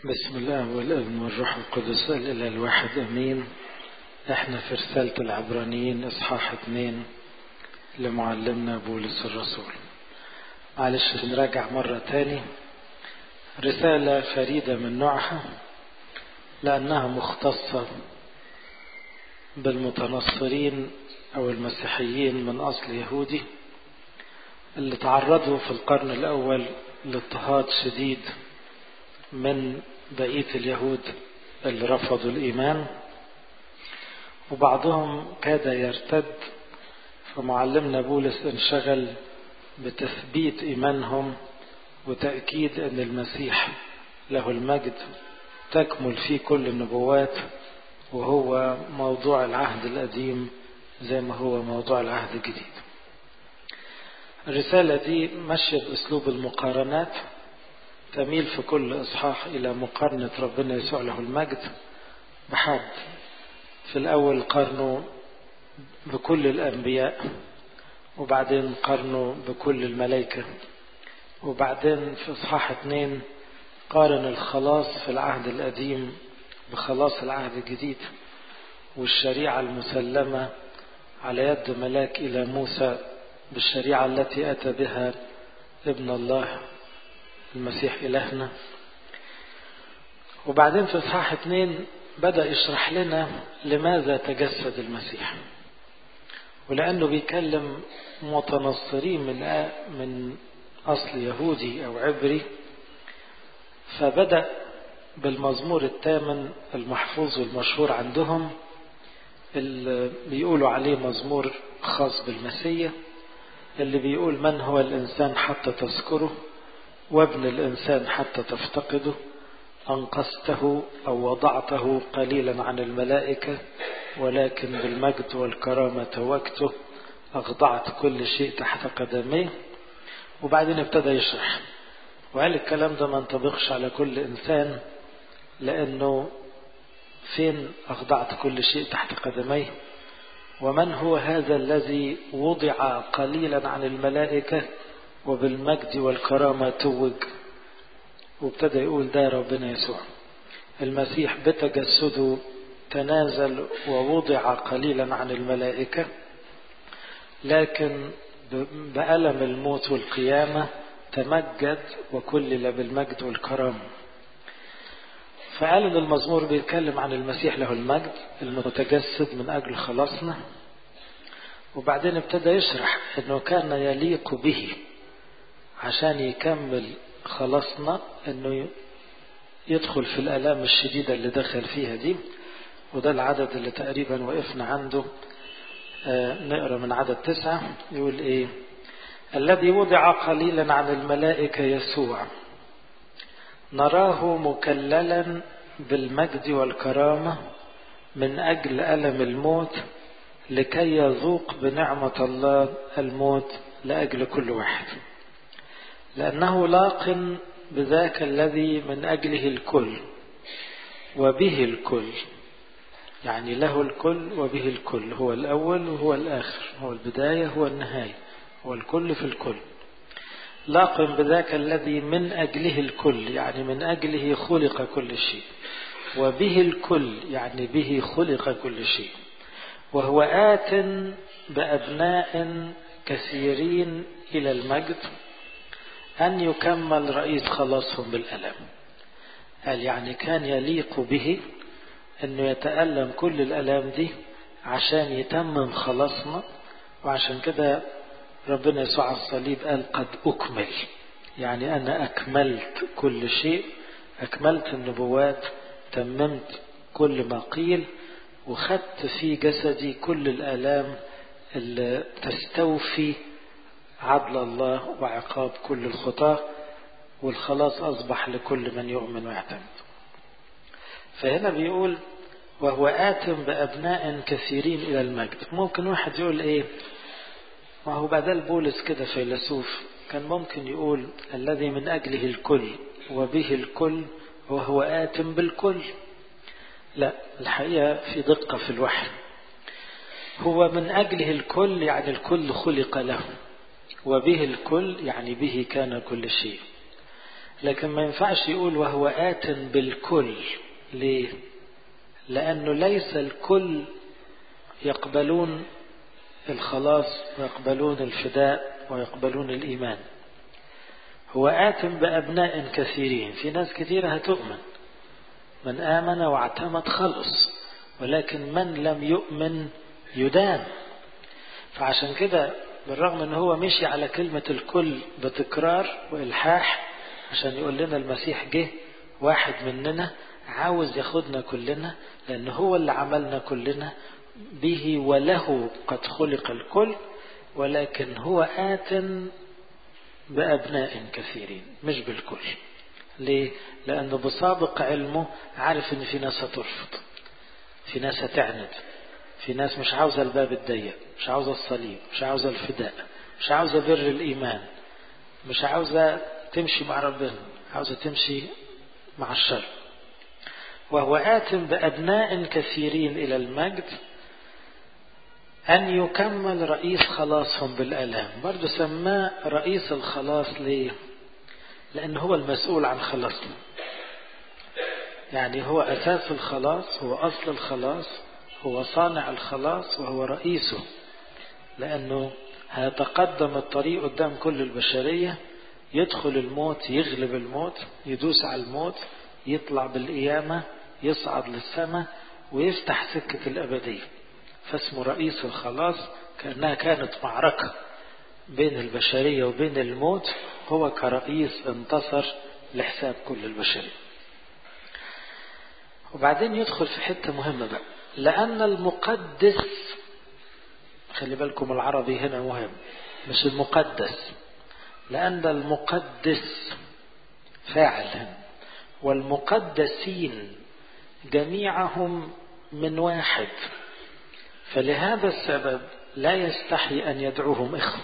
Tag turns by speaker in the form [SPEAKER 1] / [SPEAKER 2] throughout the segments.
[SPEAKER 1] بسم الله والابن والروح القدس الإله الواحد أمين احنا في رسالة العبرانيين إصحاح اتنين لمعلمنا بولس الرسول معلش نراجع مرة تاني رسالة فريدة من نوعها لأنها مختصة بالمتنصرين أو المسيحيين من أصل يهودي اللي تعرضوا في القرن الأول لاضطهاد شديد من بقية اليهود اللي رفضوا الإيمان وبعضهم كاد يرتد فمعلمنا بولس انشغل بتثبيت إيمانهم وتأكيد أن المسيح له المجد تكمل فيه كل النبوات وهو موضوع العهد القديم زي ما هو موضوع العهد الجديد الرسالة دي ماشية بأسلوب المقارنات تميل في كل إصحاح إلى مقارنة ربنا يسوع له المجد بحد في الأول قارنه بكل الأنبياء وبعدين قارنه بكل الملائكة وبعدين في إصحاح اتنين قارن الخلاص في العهد القديم بخلاص العهد الجديد والشريعة المسلمة على يد ملاك إلى موسى بالشريعة التي أتى بها ابن الله المسيح إلهنا وبعدين في إصحاح اتنين بدأ يشرح لنا لماذا تجسد المسيح ولأنه بيكلم متنصرين من من أصل يهودي أو عبري فبدأ بالمزمور الثامن المحفوظ والمشهور عندهم اللي بيقولوا عليه مزمور خاص بالمسيح اللي بيقول من هو الإنسان حتى تذكره وابن الإنسان حتى تفتقده أنقذته أو وضعته قليلا عن الملائكة ولكن بالمجد والكرامة توكته أخضعت كل شيء تحت قدميه وبعدين ابتدى يشرح وقال الكلام ده ما ينطبقش على كل إنسان لأنه فين أخضعت كل شيء تحت قدميه ومن هو هذا الذي وضع قليلا عن الملائكة وبالمجد والكرامة توج وابتدى يقول ده ربنا يسوع المسيح بتجسده تنازل ووضع قليلا عن الملائكة لكن بألم الموت والقيامة تمجد وكلل بالمجد والكرامة فقال ان المزمور بيتكلم عن المسيح له المجد المتجسد من اجل خلاصنا وبعدين ابتدى يشرح انه كان يليق به عشان يكمل خلاصنا انه يدخل في الالام الشديدة اللي دخل فيها دي وده العدد اللي تقريبا وقفنا عنده آه نقرا من عدد تسعة يقول ايه الذي وضع قليلا عن الملائكة يسوع نراه مكللا بالمجد والكرامة من أجل ألم الموت لكي يذوق بنعمة الله الموت لأجل كل واحد لأنه لاق بذاك الذي من أجله الكل وبه الكل يعني له الكل وبه الكل هو الأول وهو الآخر هو البداية هو النهاية هو الكل في الكل لاق بذاك الذي من أجله الكل يعني من أجله خلق كل شيء وبه الكل يعني به خلق كل شيء وهو آت بأبناء كثيرين إلى المجد أن يكمل رئيس خلاصهم بالألم قال يعني كان يليق به أنه يتألم كل الألام دي عشان يتمم خلاصنا وعشان كده ربنا يسوع على الصليب قال قد أكمل يعني أنا أكملت كل شيء أكملت النبوات تممت كل ما قيل وخدت في جسدي كل الآلام اللي تستوفي عدل الله وعقاب كل الخطاة والخلاص أصبح لكل من يؤمن ويعتمد فهنا بيقول وهو آتم بأبناء كثيرين إلى المجد ممكن واحد يقول إيه ما هو بدل بولس كده فيلسوف كان ممكن يقول الذي من أجله الكل وبه الكل وهو آتم بالكل لا الحقيقة في دقة في الوحي هو من أجله الكل يعني الكل خلق له وبه الكل يعني به كان كل شيء لكن ما ينفعش يقول وهو آت بالكل ليه لأنه ليس الكل يقبلون الخلاص ويقبلون الفداء ويقبلون الإيمان هو آت بأبناء كثيرين في ناس كثيرة هتؤمن من آمن واعتمد خلص ولكن من لم يؤمن يدان فعشان كده بالرغم ان هو مشي على كلمة الكل بتكرار والحاح عشان يقول لنا المسيح جه واحد مننا عاوز ياخدنا كلنا لان هو اللي عملنا كلنا به وله قد خلق الكل ولكن هو آت بأبناء كثيرين مش بالكل ليه؟ لأنه بسابق علمه عارف إن في ناس هترفض في ناس هتعند في ناس مش عاوزة الباب الضيق مش عاوزة الصليب مش عاوزة الفداء مش عاوزة بر الإيمان مش عاوزة تمشي مع ربنا عاوزة تمشي مع الشر وهو آت بأبناء كثيرين إلى المجد أن يكمل رئيس خلاصهم بالألام برضو سماه رئيس الخلاص ليه لأن هو المسؤول عن خلاصنا يعني هو أساس الخلاص هو أصل الخلاص هو صانع الخلاص وهو رئيسه لأنه هيتقدم الطريق قدام كل البشرية يدخل الموت يغلب الموت يدوس على الموت يطلع بالقيامة يصعد للسماء ويفتح سكة الأبدية فاسمه رئيس الخلاص كأنها كانت معركة بين البشرية وبين الموت هو كرئيس انتصر لحساب كل البشرية وبعدين يدخل في حتة مهمة بقى لأن المقدس خلي بالكم العربي هنا مهم مش المقدس لأن المقدس فاعل هنا والمقدسين جميعهم من واحد فلهذا السبب لا يستحي أن يدعوهم إخوة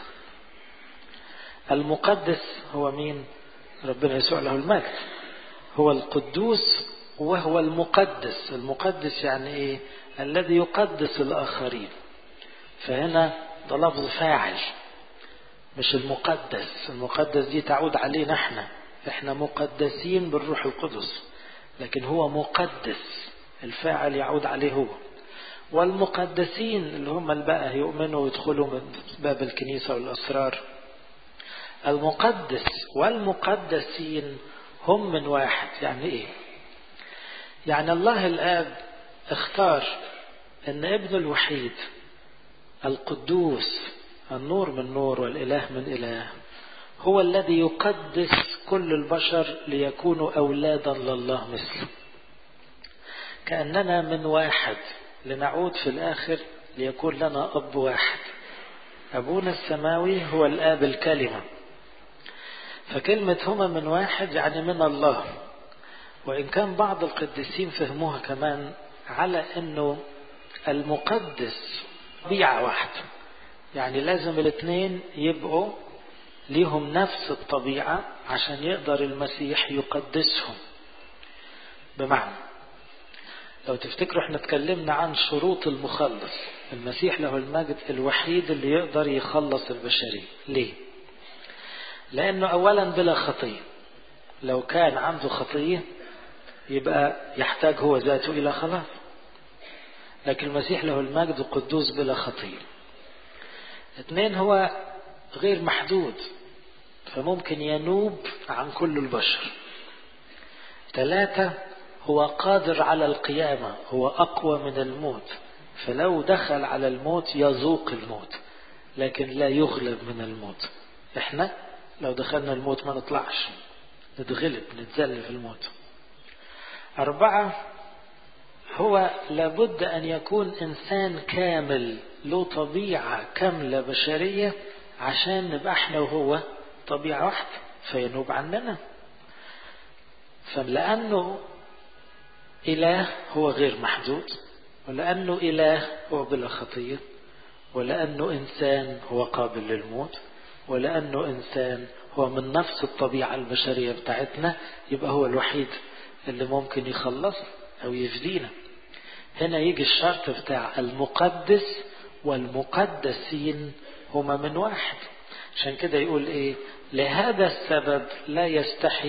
[SPEAKER 1] المقدس هو مين ربنا يسوع له المجد هو القدوس وهو المقدس المقدس يعني ايه الذي يقدس الآخرين فهنا ده لفظ فاعل مش المقدس المقدس دي تعود علينا احنا احنا مقدسين بالروح القدس لكن هو مقدس الفاعل يعود عليه هو والمقدسين اللي هم اللي بقى يؤمنوا ويدخلوا من باب الكنيسة والأسرار المقدس والمقدسين هم من واحد يعني ايه يعني الله الآب اختار ان ابنه الوحيد القدوس النور من نور والإله من إله هو الذي يقدس كل البشر ليكونوا أولادا لله مثله كأننا من واحد لنعود في الآخر ليكون لنا أب واحد أبونا السماوي هو الآب الكلمة فكلمة هما من واحد يعني من الله وإن كان بعض القديسين فهموها كمان على أنه المقدس طبيعة واحدة يعني لازم الاثنين يبقوا ليهم نفس الطبيعة عشان يقدر المسيح يقدسهم بمعنى لو تفتكروا احنا اتكلمنا عن شروط المخلص المسيح له المجد الوحيد اللي يقدر يخلص البشرية ليه لانه اولا بلا خطية لو كان عنده خطية يبقى يحتاج هو ذاته الى خلاص لكن المسيح له المجد قدوس بلا خطية اثنين هو غير محدود فممكن ينوب عن كل البشر ثلاثة هو قادر على القيامة هو أقوى من الموت فلو دخل على الموت يذوق الموت لكن لا يغلب من الموت احنا لو دخلنا الموت ما نطلعش نتغلب نتذل في الموت أربعة هو لابد أن يكون إنسان كامل له طبيعة كاملة بشرية عشان نبقى احنا وهو طبيعة واحدة فينوب عننا فلأنه إله هو غير محدود ولأنه إله هو بلا خطية ولأنه إنسان هو قابل للموت ولأنه إنسان هو من نفس الطبيعة البشرية بتاعتنا يبقى هو الوحيد اللي ممكن يخلص أو يفدينا هنا يجي الشرط بتاع المقدس والمقدسين هما من واحد عشان كده يقول ايه لهذا السبب لا يستحي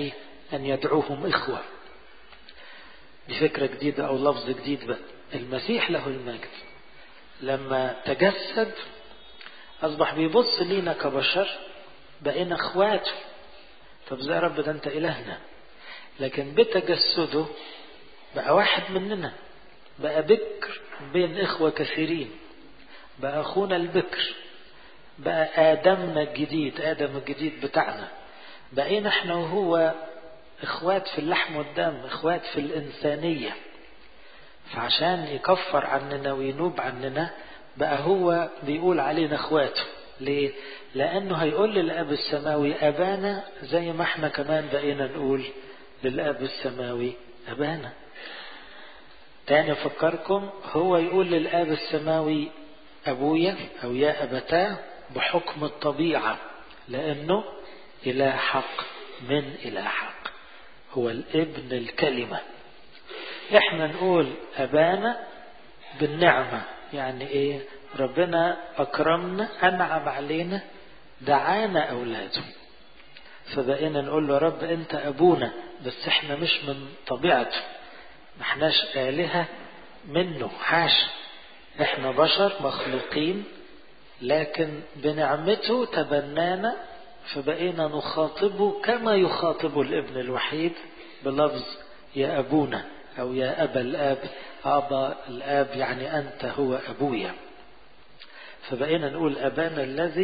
[SPEAKER 1] أن يدعوهم إخوة دي فكرة جديدة أو لفظ جديد بقى المسيح له المجد لما تجسد أصبح بيبص لينا كبشر بقينا اخواته طب زي رب ده انت إلهنا لكن بتجسده بقى واحد مننا بقى بكر بين إخوة كثيرين بقى أخونا البكر بقى آدمنا الجديد آدم الجديد بتاعنا بقينا احنا وهو اخوات في اللحم والدم اخوات في الإنسانية فعشان يكفر عننا وينوب عننا بقى هو بيقول علينا اخواته ليه؟ لأنه هيقول للأب السماوي أبانا زي ما احنا كمان بقينا نقول للأب السماوي أبانا تاني أفكركم هو يقول للآب السماوي أبويا أو يا أبتاه بحكم الطبيعة لأنه إله حق من إله حق هو الابن الكلمة احنا نقول أبانا بالنعمة يعني ايه ربنا أكرمنا أنعم علينا دعانا أولاده فبقينا نقول له رب أنت أبونا بس احنا مش من طبيعته ما احناش آلهة منه حاشا احنا بشر مخلوقين لكن بنعمته تبنانا فبقينا نخاطبه كما يخاطب الابن الوحيد بلفظ يا أبونا أو يا أبا الآب أبا الآب يعني أنت هو أبويا فبقينا نقول أبانا الذي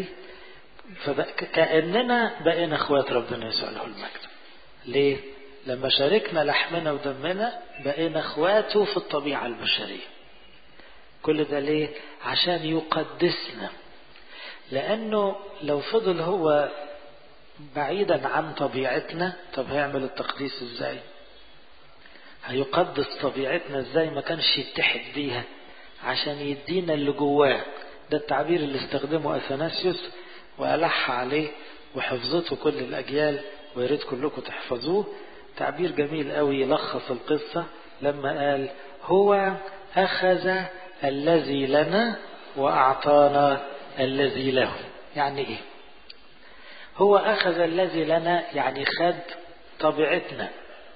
[SPEAKER 1] فكأننا بقينا اخوات ربنا يسوع له المجد ليه؟ لما شاركنا لحمنا ودمنا بقينا اخواته في الطبيعة البشرية كل ده ليه؟ عشان يقدسنا لأنه لو فضل هو بعيدا عن طبيعتنا طب هيعمل التقديس ازاي هيقدس طبيعتنا ازاي ما كانش يتحد بيها عشان يدينا اللي جواه ده التعبير اللي استخدمه اثناسيوس والح عليه وحفظته كل الاجيال ويا ريت كلكم تحفظوه تعبير جميل قوي يلخص القصه لما قال هو اخذ الذي لنا واعطانا الذي له يعني ايه هو اخذ الذي لنا يعني خد طبيعتنا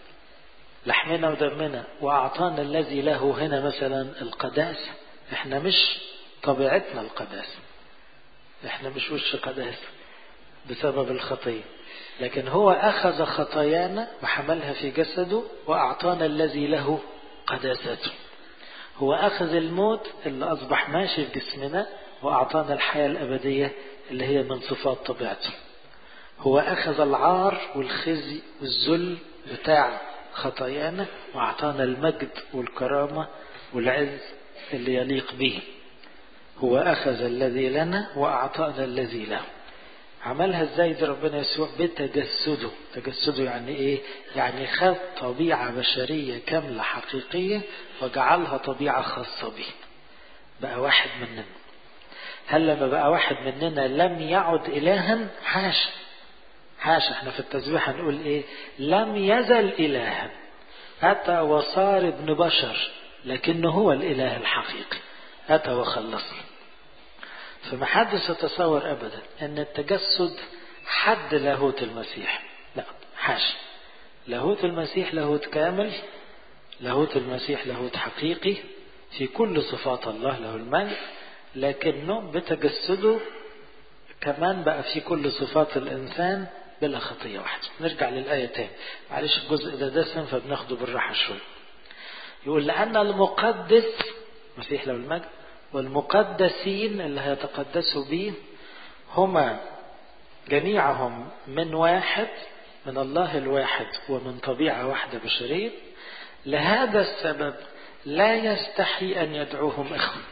[SPEAKER 1] لحمنا ودمنا واعطانا الذي له هنا مثلا القداسه احنا مش طبيعتنا القداسه احنا مش وش قداسه بسبب الخطيه لكن هو اخذ خطايانا وحملها في جسده واعطانا الذي له قداسته هو اخذ الموت اللي اصبح ماشي في جسمنا واعطانا الحياه الابديه اللي هي من صفات طبيعته هو اخذ العار والخزي والذل بتاع خطايانا واعطانا المجد والكرامه والعز اللي يليق به هو اخذ الذي لنا واعطانا الذي له عملها ازاي دي ربنا يسوع بتجسده تجسده يعني ايه يعني خد طبيعه بشريه كامله حقيقيه وجعلها طبيعه خاصه به بقى واحد مننا هل لما بقى واحد مننا لم يعد الها حاشا حاشا احنا في التسبيح هنقول ايه لم يزل الها اتى وصار ابن بشر لكنه هو الاله الحقيقي اتى وخلصنا فما حدش يتصور ابدا ان التجسد حد لاهوت المسيح لا حاشا لاهوت المسيح لاهوت كامل لاهوت المسيح لاهوت حقيقي في كل صفات الله له المجد لكنه بتجسده كمان بقى في كل صفات الإنسان بلا خطية واحدة نرجع للآية تاني معلش الجزء ده دسم فبناخده بالراحة شوية يقول لأن المقدس مسيح له المجد والمقدسين اللي هيتقدسوا به هما جميعهم من واحد من الله الواحد ومن طبيعة واحدة بشرية لهذا السبب لا يستحي أن يدعوهم إخوة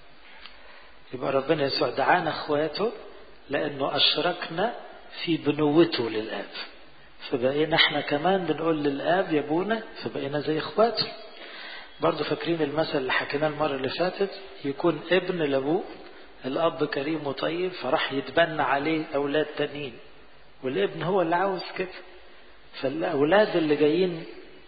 [SPEAKER 1] يبقى ربنا يسوع دعانا اخواته لانه اشركنا في بنوته للاب فبقينا احنا كمان بنقول للاب يا ابونا فبقينا زي اخواته برضه فاكرين المثل اللي حكيناه المره اللي فاتت يكون ابن لابوه الاب كريم وطيب فراح يتبنى عليه اولاد تانيين والابن هو اللي عاوز كده فالاولاد اللي جايين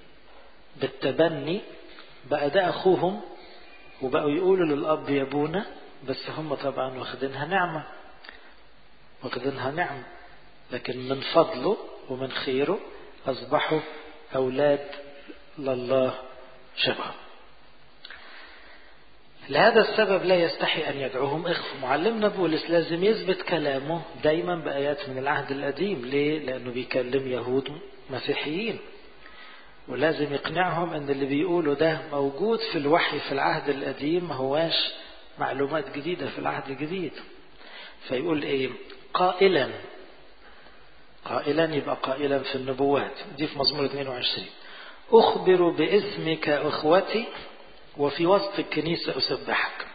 [SPEAKER 1] بالتبني بقى ده اخوهم وبقوا يقولوا للاب يا ابونا بس هم طبعا واخدينها نعمة واخدينها نعمة لكن من فضله ومن خيره أصبحوا أولاد لله شبه لهذا السبب لا يستحي أن يدعوهم إخوة معلمنا بولس لازم يثبت كلامه دايما بآيات من العهد القديم ليه؟ لأنه بيكلم يهود مسيحيين ولازم يقنعهم أن اللي بيقوله ده موجود في الوحي في العهد القديم ما هواش معلومات جديدة في العهد الجديد فيقول إيه قائلا قائلا يبقى قائلا في النبوات دي في مزمور 22 أخبر باسمك أخوتي وفي وسط الكنيسة أسبحك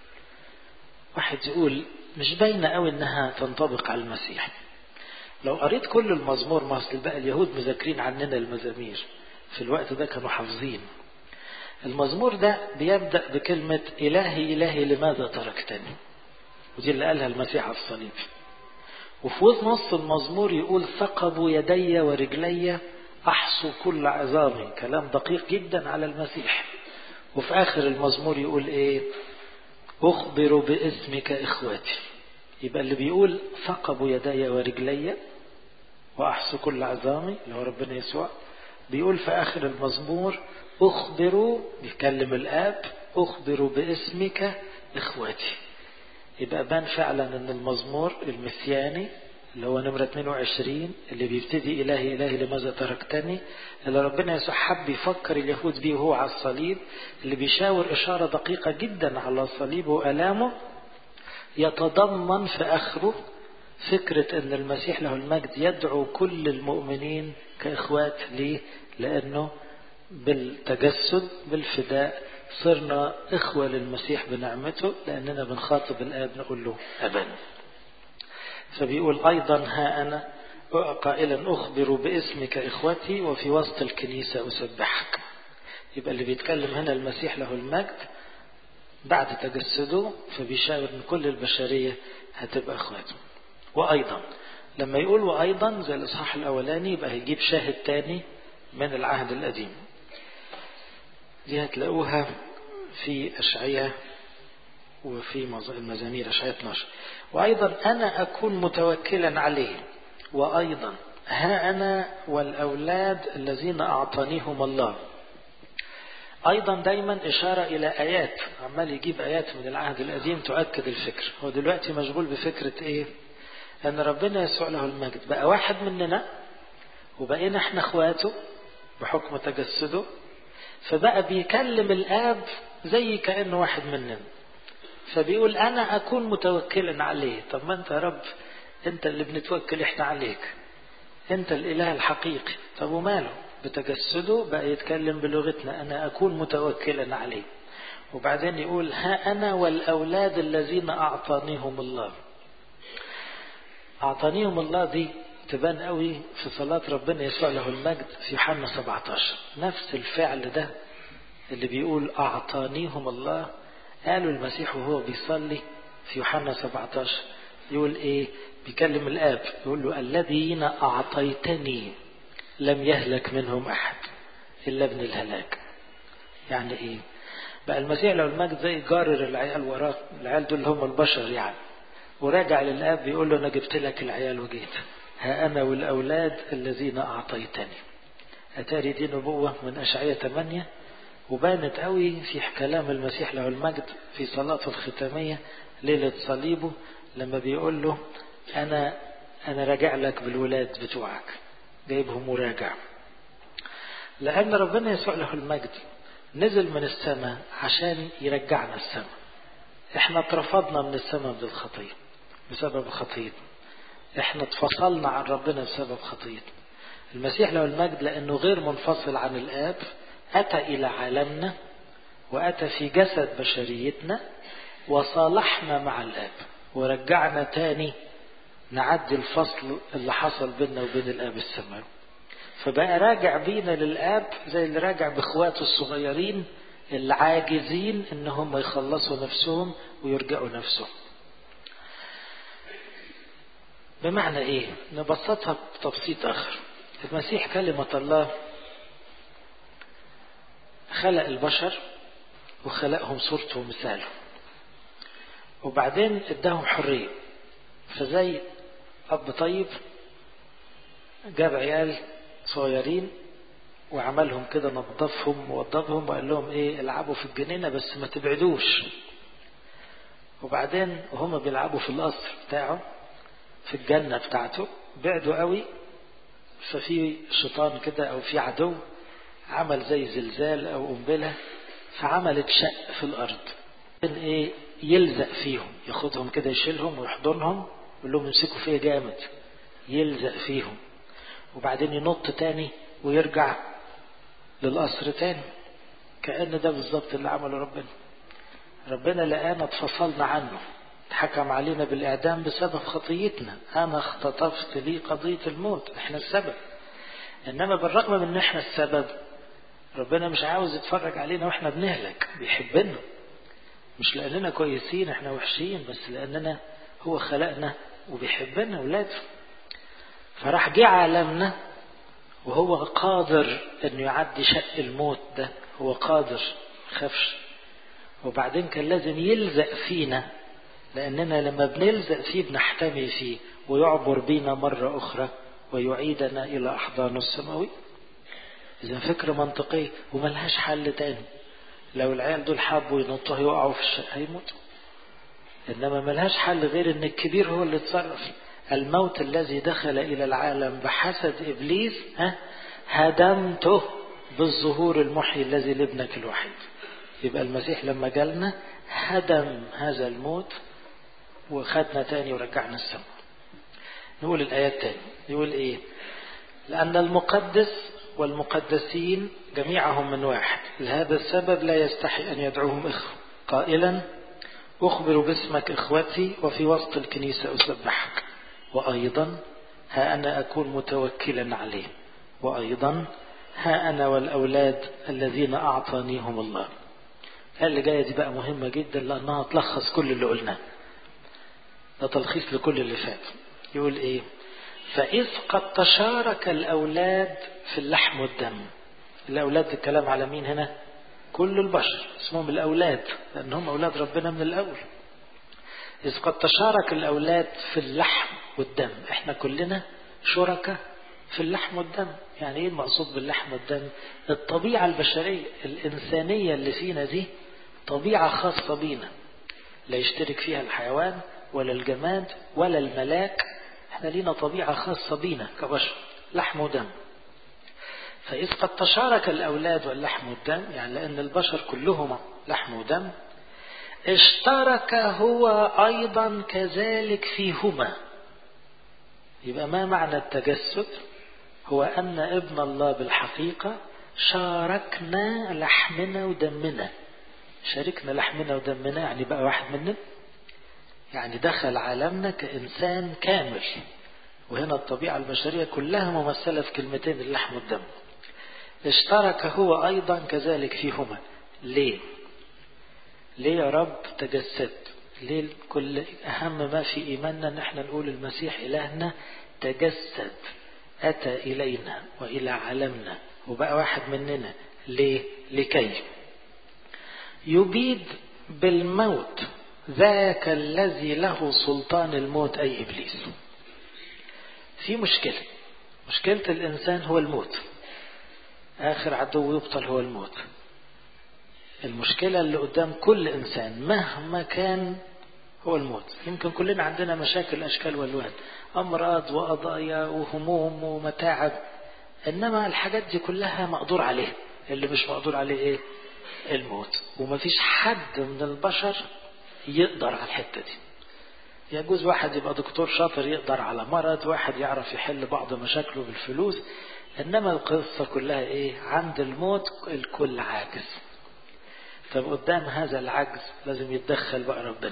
[SPEAKER 1] واحد يقول مش باينة قوي إنها تنطبق على المسيح لو قريت كل المزمور ما أصل بقى اليهود مذاكرين عننا المزامير في الوقت ده كانوا حافظين المزمور ده بيبدأ بكلمة إلهي إلهي لماذا تركتني ودي اللي قالها المسيح على الصليب وفي نص المزمور يقول ثقبوا يدي ورجلي أحصوا كل عظامي كلام دقيق جدا على المسيح وفي آخر المزمور يقول إيه أخبر باسمك إخواتي يبقى اللي بيقول ثقبوا يدي ورجلي وأحصوا كل عظامي اللي هو ربنا يسوع بيقول في آخر المزمور أخبروا بيكلم الآب أخبروا باسمك إخواتي يبقى بان فعلا أن المزمور المسياني اللي هو نمرة 22 اللي بيبتدي إلهي إلهي لماذا تركتني اللي ربنا يسوع حب يفكر اليهود بيه وهو على الصليب اللي بيشاور إشارة دقيقة جدا على الصليب وألامه يتضمن في آخره فكرة أن المسيح له المجد يدعو كل المؤمنين كإخوات ليه لأنه بالتجسد بالفداء صرنا إخوة للمسيح بنعمته لأننا بنخاطب الآب نقول له أبا فبيقول أيضا ها أنا قائلا أخبر باسمك إخوتي وفي وسط الكنيسة أسبحك يبقى اللي بيتكلم هنا المسيح له المجد بعد تجسده فبيشاور ان كل البشرية هتبقى اخواته وايضا لما يقول وايضا زي الاصحاح الاولاني يبقى هيجيب شاهد تاني من العهد القديم دي هتلاقوها في اشعياء وفي المزامير اشعياء 12 وايضا انا اكون متوكلا عليه وايضا ها انا والاولاد الذين اعطانيهم الله أيضا دايما إشارة إلى آيات عمال يجيب آيات من العهد القديم تؤكد الفكر هو دلوقتي مشغول بفكرة إيه أن ربنا يسوع له المجد بقى واحد مننا وبقينا احنا اخواته بحكم تجسده فبقى بيكلم الآب زي كأنه واحد مننا فبيقول أنا أكون متوكلا عليه طب ما أنت يا رب أنت اللي بنتوكل إحنا عليك أنت الإله الحقيقي طب وماله بتجسده بقى يتكلم بلغتنا أنا أكون متوكلا عليه وبعدين يقول ها أنا والأولاد الذين أعطانيهم الله أعطانيهم الله دي تبان قوي في صلاة ربنا يسوع له المجد في يوحنا 17 نفس الفعل ده اللي بيقول أعطانيهم الله قالوا المسيح وهو بيصلي في يوحنا 17 يقول إيه بيكلم الآب يقول له الذين أعطيتني لم يهلك منهم أحد إلا ابن الهلاك يعني إيه بقى المسيح لو المجد زي جارر العيال وراه العيال دول هم البشر يعني وراجع للآب بيقول له أنا جبت لك العيال وجيت ها أنا والأولاد الذين أعطيتني أتاري دي نبوة من أشعية 8 وبانت قوي في كلام المسيح له المجد في صلاته الختامية ليلة صليبه لما بيقول له أنا أنا راجع لك بالولاد بتوعك جايبهم وراجع لأن ربنا يسوع له المجد نزل من السماء عشان يرجعنا السماء احنا اترفضنا من السماء بالخطية بسبب خطيتنا احنا اتفصلنا عن ربنا بسبب خطيتنا المسيح له المجد لأنه غير منفصل عن الآب أتى إلى عالمنا وأتى في جسد بشريتنا وصالحنا مع الآب ورجعنا تاني نعدي الفصل اللي حصل بيننا وبين الآب السماوي فبقى راجع بينا للآب زي اللي راجع بإخواته الصغيرين اللي عاجزين إن هم يخلصوا نفسهم ويرجعوا نفسهم بمعنى إيه؟ نبسطها بتبسيط آخر المسيح كلمة الله خلق البشر وخلقهم صورته ومثاله وبعدين اداهم حرية فزي أب طيب جاب عيال صغيرين وعملهم كده نظفهم ووضبهم وقال لهم ايه العبوا في الجنينة بس ما تبعدوش وبعدين وهم بيلعبوا في القصر بتاعه في الجنة بتاعته بعدوا قوي ففي شيطان كده او في عدو عمل زي زلزال او قنبلة فعملت شق في الارض ايه يلزق فيهم ياخدهم كده يشيلهم ويحضنهم يقول لهم امسكوا فيا جامد يلزق فيهم وبعدين ينط تاني ويرجع للقصر تاني كأن ده بالظبط اللي عمله ربنا ربنا لقانا اتفصلنا عنه اتحكم علينا بالإعدام بسبب خطيتنا أنا اختطفت لي قضية الموت احنا السبب إنما بالرغم من إن احنا السبب ربنا مش عاوز يتفرج علينا واحنا بنهلك بيحبنا مش لأننا كويسين احنا وحشين بس لأننا هو خلقنا وبيحبنا ولاده فراح جه عالمنا وهو قادر انه يعدي شق الموت ده هو قادر خافش وبعدين كان لازم يلزق فينا لاننا لما بنلزق فيه بنحتمي فيه ويعبر بينا مرة اخرى ويعيدنا الى احضانه السماوي اذا فكرة منطقية وملهاش حل تاني لو العيال دول حبوا ينطوا يقعوا في الشق هيموتوا انما ملهاش حل غير ان الكبير هو اللي اتصرف الموت الذي دخل إلى العالم بحسد إبليس ها هدمته بالظهور المحيي الذي لابنك الوحيد يبقى المسيح لما جالنا هدم هذا الموت وخدنا تاني ورجعنا السماء نقول الآيات تاني يقول إيه لأن المقدس والمقدسين جميعهم من واحد لهذا السبب لا يستحي أن يدعوهم إخوة قائلا أخبر باسمك إخوتي وفي وسط الكنيسة أسبحك وأيضا ها أنا أكون متوكلا عليه وأيضا ها أنا والأولاد الذين أعطانيهم الله اللي جاية دي بقى مهمة جدا لأنها تلخص كل اللي قلناه ده تلخيص لكل اللي فات يقول إيه فإذ قد تشارك الأولاد في اللحم والدم الأولاد الكلام على مين هنا كل البشر اسمهم الأولاد لأنهم أولاد ربنا من الأول إذ قد تشارك الأولاد في اللحم والدم احنا كلنا شركاء في اللحم والدم يعني ايه المقصود باللحم والدم الطبيعة البشرية الإنسانية اللي فينا دي طبيعة خاصة بينا لا يشترك فيها الحيوان ولا الجماد ولا الملاك احنا لينا طبيعة خاصة بينا كبشر لحم ودم فإذ قد تشارك الأولاد واللحم والدم يعني لأن البشر كلهم لحم ودم اشترك هو أيضا كذلك فيهما يبقى ما معنى التجسد هو أن ابن الله بالحقيقة شاركنا لحمنا ودمنا شاركنا لحمنا ودمنا يعني بقى واحد مننا يعني دخل عالمنا كإنسان كامل وهنا الطبيعة البشرية كلها ممثلة في كلمتين اللحم والدم اشترك هو أيضا كذلك فيهما ليه ليه يا رب تجسد ليه كل أهم ما في إيماننا أن احنا نقول المسيح إلهنا تجسد أتى إلينا وإلى عالمنا وبقى واحد مننا ليه لكي يبيد بالموت ذاك الذي له سلطان الموت أي إبليس في مشكلة مشكلة الإنسان هو الموت آخر عدو يبطل هو الموت المشكلة اللي قدام كل إنسان مهما كان هو الموت يمكن كلنا عندنا مشاكل أشكال والوان أمراض وقضايا وهموم ومتاعب إنما الحاجات دي كلها مقدور عليه اللي مش مقدور عليه إيه الموت ومفيش حد من البشر يقدر على الحتة دي يجوز واحد يبقى دكتور شاطر يقدر على مرض واحد يعرف يحل بعض مشاكله بالفلوس إنما القصة كلها إيه عند الموت الكل عاجز طب قدام هذا العجز لازم يتدخل بقى ربنا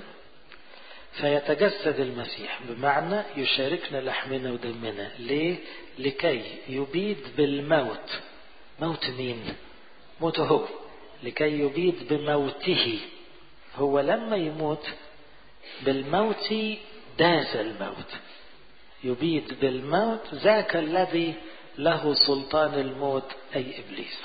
[SPEAKER 1] فيتجسد المسيح بمعنى يشاركنا لحمنا ودمنا ليه لكي يبيد بالموت موت مين موته هو لكي يبيد بموته هو لما يموت بالموت داس الموت يبيد بالموت ذاك الذي له سلطان الموت أي إبليس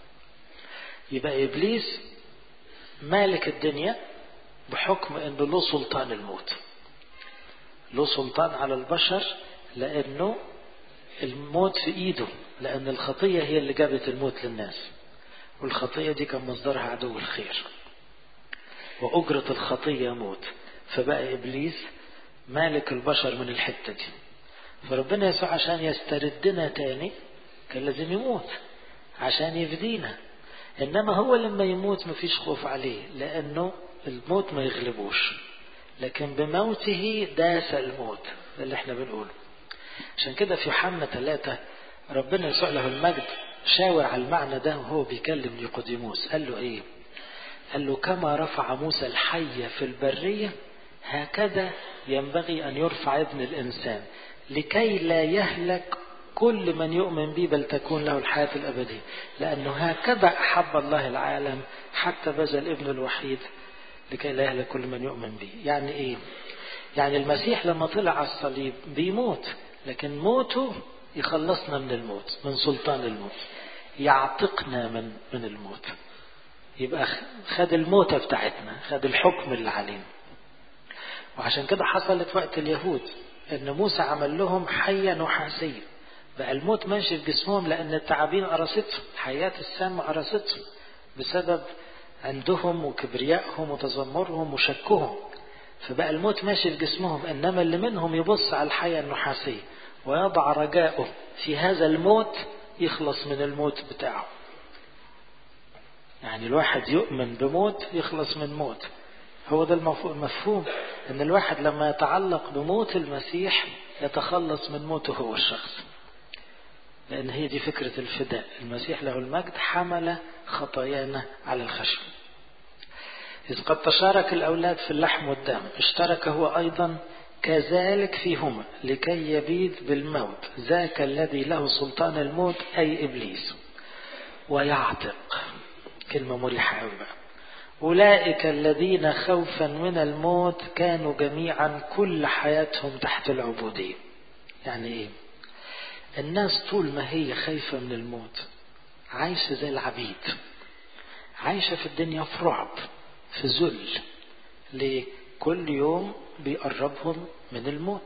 [SPEAKER 1] يبقى إبليس مالك الدنيا بحكم أنه له سلطان الموت له سلطان على البشر لأنه الموت في ايده لان الخطية هي اللي جابت الموت للناس والخطية دي كان مصدرها عدو الخير وأجرة الخطية موت فبقى إبليس مالك البشر من الحتة دي فربنا يسوع عشان يستردنا تاني كان لازم يموت عشان يفدينا إنما هو لما يموت مفيش خوف عليه لأنه الموت ما يغلبوش لكن بموته داس الموت ده اللي احنا بنقوله عشان كده في يوحنا ثلاثة ربنا يسوع له المجد شاور على المعنى ده وهو بيكلم نيقوديموس قال له ايه قال له كما رفع موسى الحية في البرية هكذا ينبغي أن يرفع ابن الإنسان لكي لا يهلك كل من يؤمن به بل تكون له الحياة الأبدية لأنه هكذا أحب الله العالم حتى بذل ابن الوحيد لكي لا يهلك كل من يؤمن به يعني إيه يعني المسيح لما طلع على الصليب بيموت لكن موته يخلصنا من الموت من سلطان الموت يعتقنا من من الموت يبقى خد الموتة بتاعتنا خد الحكم اللي علينا وعشان كده حصلت وقت اليهود ان موسى عمل لهم حية نحاسية بقى الموت ماشي في جسمهم لان التعابين قرصتهم حياة السام قرصتهم بسبب عندهم وكبريائهم وتذمرهم وشكهم فبقى الموت ماشي في جسمهم انما اللي منهم يبص على الحياة النحاسية ويضع رجاءه في هذا الموت يخلص من الموت بتاعه يعني الواحد يؤمن بموت يخلص من موت هو ده المفهوم ان الواحد لما يتعلق بموت المسيح يتخلص من موته هو الشخص لان هي دي فكرة الفداء المسيح له المجد حمل خطايانا على الخشب إذ قد تشارك الأولاد في اللحم والدم اشترك هو أيضا كذلك فيهما لكي يبيد بالموت ذاك الذي له سلطان الموت أي إبليس ويعتق كلمة مريحة أوي بقى أولئك الذين خوفا من الموت كانوا جميعا كل حياتهم تحت العبودية يعني إيه الناس طول ما هي خايفة من الموت عايشة زي العبيد عايشة في الدنيا في رعب في ذل ليه كل يوم بيقربهم من الموت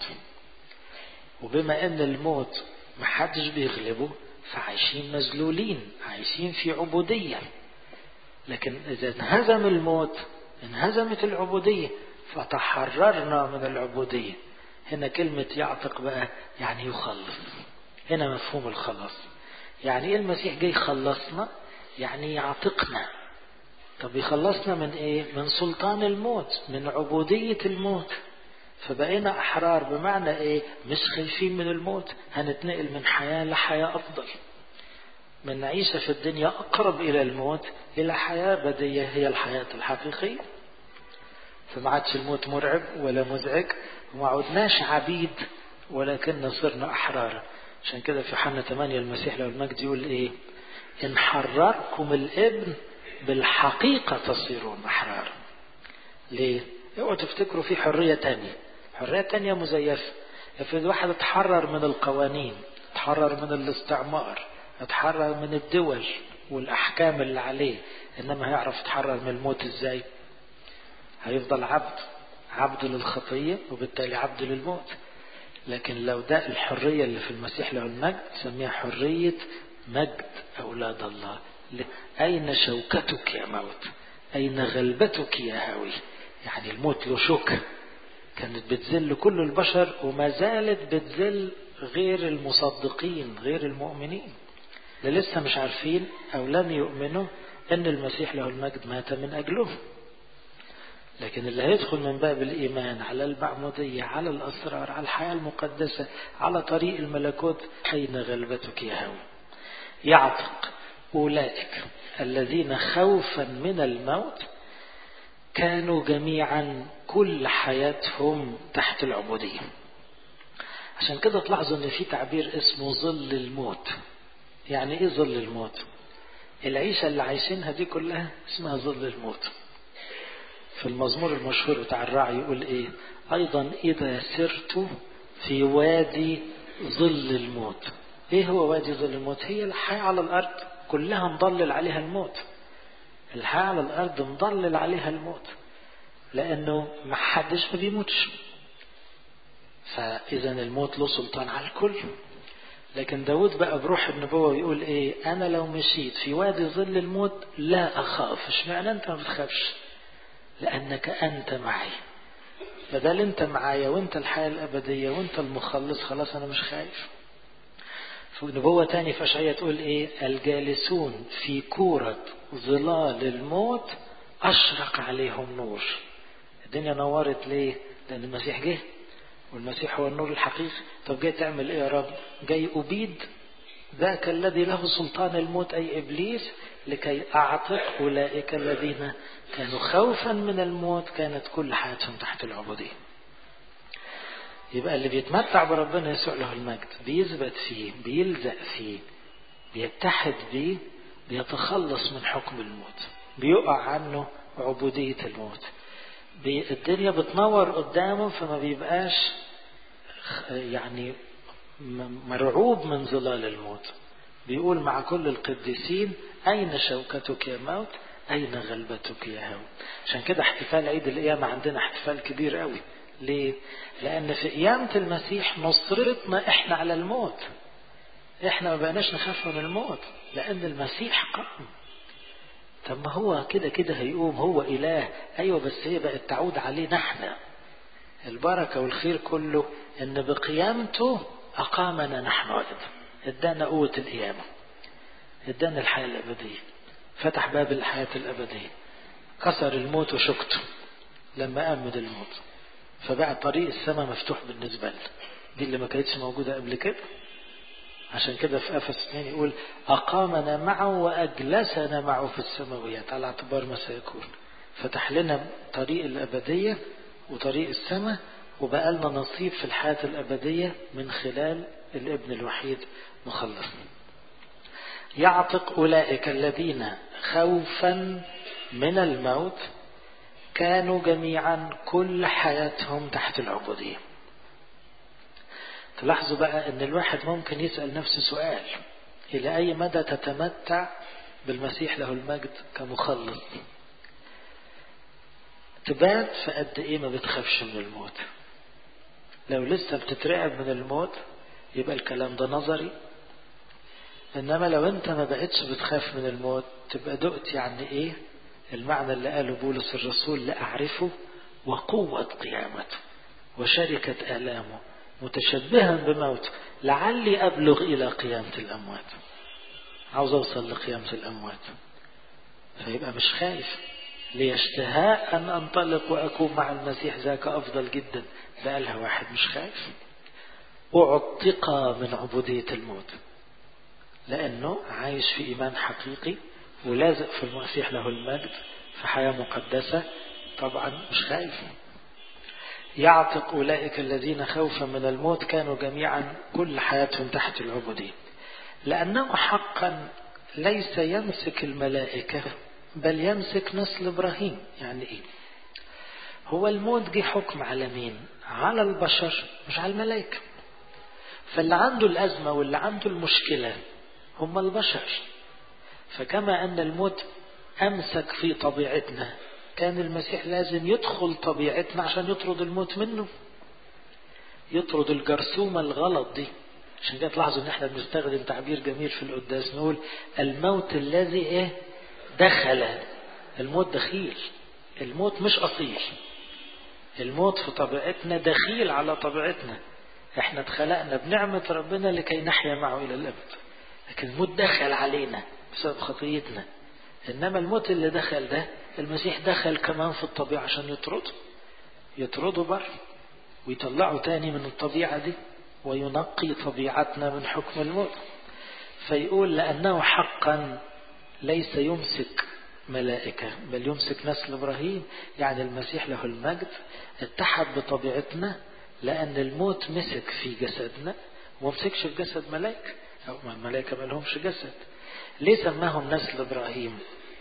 [SPEAKER 1] وبما ان الموت محدش بيغلبه فعايشين مذلولين عايشين في عبودية لكن إذا انهزم الموت انهزمت العبودية فتحررنا من العبودية هنا كلمة يعتق بقى يعني يخلص هنا مفهوم الخلاص يعني ايه المسيح جاي يخلصنا يعني يعتقنا طب يخلصنا من ايه من سلطان الموت من عبودية الموت فبقينا احرار بمعنى ايه مش خايفين من الموت هنتنقل من حياة لحياة افضل من عيشة في الدنيا اقرب الى الموت الى حياة بدية هي الحياة الحقيقية فما عادش الموت مرعب ولا مزعج وما عدناش عبيد ولكن صرنا احرارا عشان كده في حنا 8 المسيح له المجد يقول ايه ان حرركم الابن بالحقيقة تصيرون أحرار ليه؟ اوعوا تفتكروا في حرية تانية حرية تانية مزيفة افرض واحد اتحرر من القوانين اتحرر من الاستعمار اتحرر من الدول والأحكام اللي عليه إنما هيعرف يتحرر من الموت ازاي هيفضل عبد عبد للخطية وبالتالي عبد للموت لكن لو ده الحرية اللي في المسيح له المجد سميها حرية مجد أولاد الله أين شوكتك يا موت أين غلبتك يا هاوي يعني الموت له شوكة كانت بتذل كل البشر وما زالت بتذل غير المصدقين غير المؤمنين اللي لسه مش عارفين أو لم يؤمنوا أن المسيح له المجد مات من أجلهم لكن اللي هيدخل من باب الإيمان على المعمودية على الأسرار على الحياة المقدسة على طريق الملكوت أين غلبتك يا هوي يعتق أولئك الذين خوفا من الموت كانوا جميعا كل حياتهم تحت العبودية عشان كده تلاحظوا ان في تعبير اسمه ظل الموت يعني ايه ظل الموت العيشة اللي عايشينها دي كلها اسمها ظل الموت في المزمور المشهور بتاع الراعي يقول ايه ايضا اذا سرت في وادي ظل الموت ايه هو وادي ظل الموت هي الحياة على الارض كلها مضلل عليها الموت الحياة على الارض مضلل عليها الموت لانه ما حدش ما بيموتش فاذا الموت له سلطان على الكل لكن داود بقى بروح النبوة ويقول ايه انا لو مشيت في وادي ظل الموت لا اخاف اشمعنى انت ما بتخافش لانك انت معي بدل انت معايا وانت الحياة الابدية وانت المخلص خلاص انا مش خايف في نبوة تاني في أشعية تقول إيه الجالسون في كورة ظلال الموت أشرق عليهم نور الدنيا نورت ليه لأن المسيح جه والمسيح هو النور الحقيقي طب جاي تعمل إيه يا رب جاي أبيد ذاك الذي له سلطان الموت أي إبليس لكي أعتق أولئك الذين كانوا خوفا من الموت كانت كل حياتهم تحت العبودية يبقى اللي بيتمتع بربنا يسوع له المجد بيثبت فيه بيلزق فيه بيتحد بيه بيتخلص من حكم الموت بيقع عنه عبودية الموت الدنيا بتنور قدامه فما بيبقاش يعني مرعوب من ظلال الموت بيقول مع كل القديسين أين شوكتك يا موت أين غلبتك يا هو عشان كده احتفال عيد القيامة عندنا احتفال كبير قوي ليه؟ لأن في قيامة المسيح نصرتنا إحنا على الموت. إحنا ما بقناش نخاف من الموت لأن المسيح قام. طب ما هو كده كده هيقوم هو إله أيوة بس هي بقت تعود علينا إحنا. البركة والخير كله إن بقيامته أقامنا نحن أيضا. إدانا قوة القيامة. إدانا الحياة الأبدية. فتح باب الحياة الأبدية. كسر الموت وشكته لما قام من الموت. فبقى طريق السماء مفتوح بالنسبة لنا دي اللي ما كانتش موجودة قبل كده عشان كده في أفس 2 يقول أقامنا معه وأجلسنا معه في السماويات على اعتبار ما سيكون فتح لنا طريق الأبدية وطريق السماء وبقى لنا نصيب في الحياة الأبدية من خلال الابن الوحيد مخلصنا يعتق أولئك الذين خوفا من الموت كانوا جميعا كل حياتهم تحت العبودية تلاحظوا بقى ان الواحد ممكن يسأل نفسه سؤال الى اي مدى تتمتع بالمسيح له المجد كمخلص تبات في قد ايه ما بتخافش من الموت لو لسه بتترعب من الموت يبقى الكلام ده نظري انما لو انت ما بقتش بتخاف من الموت تبقى دقت يعني ايه المعنى اللي قاله بولس الرسول لأعرفه وقوة قيامته وشركة آلامه متشبها بموته لعلي أبلغ إلى قيامة الأموات عاوز أوصل لقيامة الأموات فيبقى مش خايف ليشتهاء أن أنطلق وأكون مع المسيح ذاك أفضل جدا ده قالها واحد مش خايف أعتق من عبودية الموت لأنه عايش في إيمان حقيقي ولازق في المسيح له المجد في حياة مقدسة طبعا مش خايف يعتق أولئك الذين خوفا من الموت كانوا جميعا كل حياتهم تحت العبودية لأنه حقا ليس يمسك الملائكة بل يمسك نسل إبراهيم يعني إيه هو الموت جه حكم على مين على البشر مش على الملائكة فاللي عنده الأزمة واللي عنده المشكلة هم البشر فكما أن الموت أمسك في طبيعتنا كان المسيح لازم يدخل طبيعتنا عشان يطرد الموت منه يطرد الجرثومة الغلط دي عشان كده تلاحظوا ان احنا بنستخدم تعبير جميل في القداس نقول الموت الذي ايه دخل الموت دخيل الموت مش اصيل الموت في طبيعتنا دخيل على طبيعتنا احنا اتخلقنا بنعمة ربنا لكي نحيا معه الى الابد لكن الموت دخل علينا بسبب خطيتنا انما الموت اللي دخل ده المسيح دخل كمان في الطبيعة عشان يطرده يطرده بره ويطلعه تاني من الطبيعة دي وينقي طبيعتنا من حكم الموت فيقول لأنه حقا ليس يمسك ملائكة بل يمسك نسل إبراهيم يعني المسيح له المجد اتحد بطبيعتنا لأن الموت مسك في جسدنا ومسكش في جسد ملائكة أو الملائكة ما لهمش جسد ليه سماهم نسل إبراهيم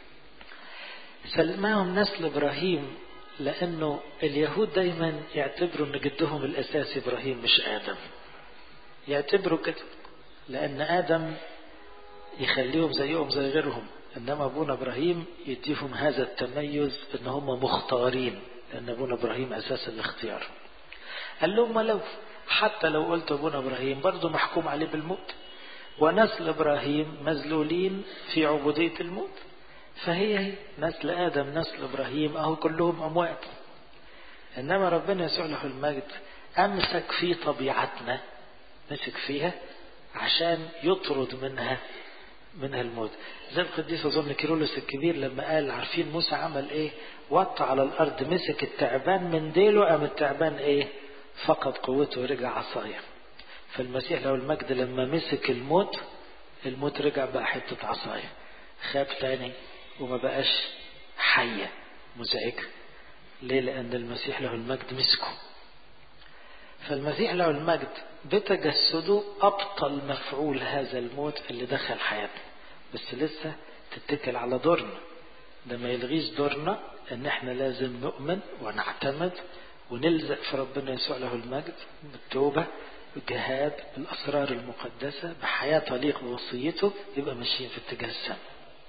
[SPEAKER 1] سماهم نسل إبراهيم لأنه اليهود دايما يعتبروا أن جدهم الأساسي إبراهيم مش آدم يعتبروا كده لأن آدم يخليهم زيهم زي غيرهم إنما أبونا إبراهيم يديهم هذا التميز إن هم مختارين لأن أبونا إبراهيم أساس الاختيار قال لهم لو حتى لو قلت أبونا إبراهيم برضه محكوم عليه بالموت ونسل إبراهيم مذلولين في عبودية الموت فهي هي نسل آدم نسل إبراهيم أهو كلهم أموات إنما ربنا يسوع له المجد أمسك في طبيعتنا مسك فيها عشان يطرد منها منها الموت زي القديس أظن كيرولوس الكبير لما قال عارفين موسى عمل إيه وطى على الأرض مسك التعبان من ديله قام التعبان إيه فقد قوته ورجع عصاية فالمسيح له المجد لما مسك الموت الموت رجع بقى حتة عصاية خاب تاني وما بقاش حية مزعجة ليه لأن المسيح له المجد مسكه فالمسيح له المجد بتجسده أبطل مفعول هذا الموت اللي دخل حياتنا بس لسه تتكل على دورنا ده ما يلغيش دورنا ان احنا لازم نؤمن ونعتمد ونلزق في ربنا يسوع له المجد بالتوبة بالجهاد بالأسرار المقدسة بحياة تليق بوصيته يبقى ماشيين في اتجاه السماء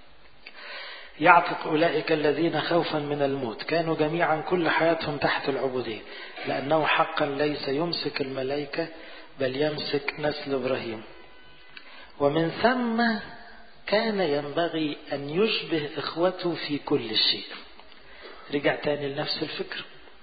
[SPEAKER 1] يعتق أولئك الذين خوفا من الموت كانوا جميعا كل حياتهم تحت العبودية لأنه حقا ليس يمسك الملائكة بل يمسك نسل إبراهيم ومن ثم كان ينبغي أن يشبه إخوته في كل شيء رجع تاني لنفس الفكر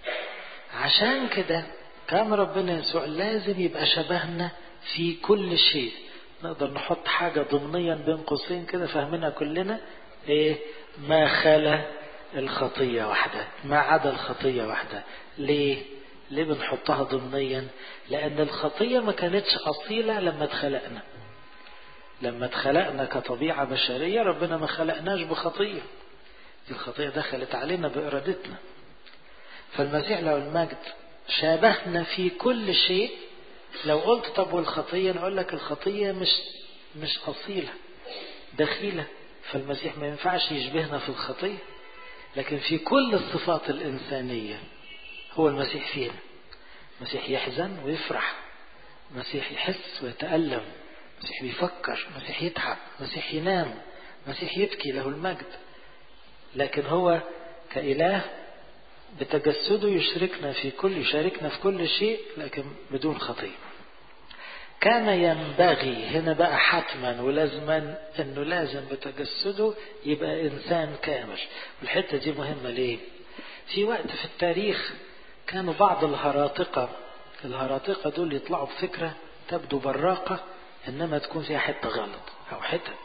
[SPEAKER 1] عشان كده كان ربنا يسوع لازم يبقى شبهنا في كل شيء نقدر نحط حاجة ضمنيا بين قوسين كده فاهمينها كلنا ايه ما خلا الخطية واحدة ما عدا الخطية واحدة ليه ليه بنحطها ضمنيا لأن الخطية ما كانتش أصيلة لما اتخلقنا لما اتخلقنا كطبيعة بشرية ربنا ما خلقناش بخطية دي الخطية دخلت علينا بإرادتنا فالمسيح له المجد شابهنا في كل شيء لو قلت طب والخطية نقول لك الخطية مش مش أصيلة دخيلة فالمسيح ما ينفعش يشبهنا في الخطية لكن في كل الصفات الإنسانية هو المسيح فينا المسيح يحزن ويفرح المسيح يحس ويتألم المسيح بيفكر المسيح يتعب المسيح ينام المسيح يبكي له المجد لكن هو كإله بتجسده يشركنا في كل يشاركنا في كل شيء لكن بدون خطية كان ينبغي هنا بقى حتما ولازما انه لازم بتجسده يبقى انسان كامل والحتة دي مهمة ليه في وقت في التاريخ كانوا بعض الهراطقة الهراطقة دول يطلعوا بفكرة تبدو براقة انما تكون فيها حتة غلط او حتت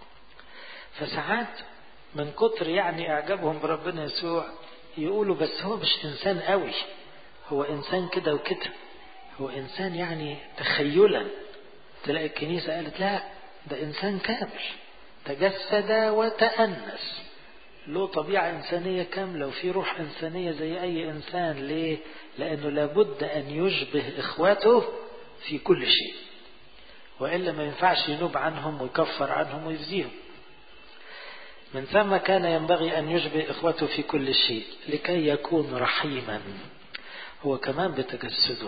[SPEAKER 1] فساعات من كتر يعني اعجابهم بربنا يسوع يقولوا بس هو مش انسان قوي هو انسان كده وكده هو انسان يعني تخيلا تلاقي الكنيسة قالت لا ده انسان كامل تجسد وتأنس له طبيعة إنسانية كاملة وفي روح إنسانية زي أي إنسان ليه؟ لأنه لابد أن يشبه إخواته في كل شيء وإلا ما ينفعش ينوب عنهم ويكفر عنهم ويفزيهم من ثم كان ينبغي أن يشبه إخوته في كل شيء لكي يكون رحيما هو كمان بتجسده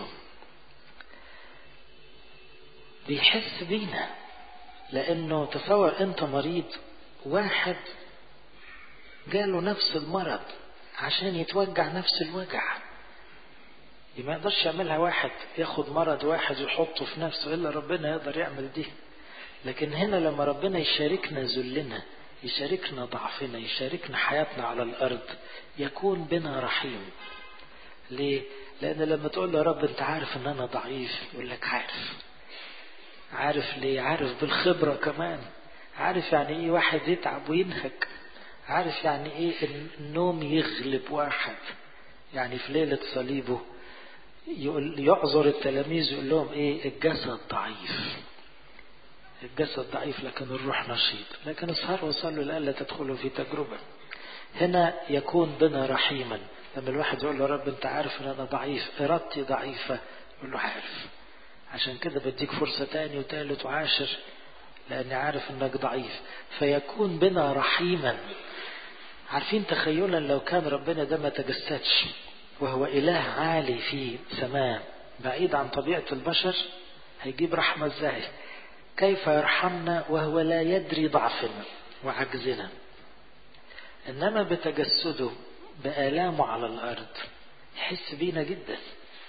[SPEAKER 1] بيحس بينا لأنه تصور أنت مريض واحد جاله نفس المرض عشان يتوجع نفس الوجع ما يقدرش يعملها واحد ياخد مرض واحد ويحطه في نفسه إلا ربنا يقدر يعمل دي لكن هنا لما ربنا يشاركنا ذلنا يشاركنا ضعفنا يشاركنا حياتنا على الأرض يكون بنا رحيم ليه؟ لأن لما تقول له يا رب أنت عارف أن أنا ضعيف يقول لك عارف عارف ليه؟ عارف بالخبرة كمان عارف يعني إيه واحد يتعب وينهك عارف يعني إيه النوم يغلب واحد يعني في ليلة صليبه يقول يعذر التلاميذ يقول لهم إيه الجسد ضعيف الجسد ضعيف لكن الروح نشيط لكن اسهروا وصلوا لألا تدخلوا في تجربة هنا يكون بنا رحيما لما الواحد يقول له يا رب انت عارف ان انا ضعيف ارادتي ضعيفة يقول له عارف عشان كده بديك فرصة تاني وتالت وعاشر لاني عارف انك ضعيف فيكون بنا رحيما عارفين تخيلا لو كان ربنا ده ما تجسدش وهو اله عالي في سماء بعيد عن طبيعة البشر هيجيب رحمة ازاي كيف يرحمنا وهو لا يدري ضعفنا وعجزنا انما بتجسده بآلامه على الارض يحس بينا جدا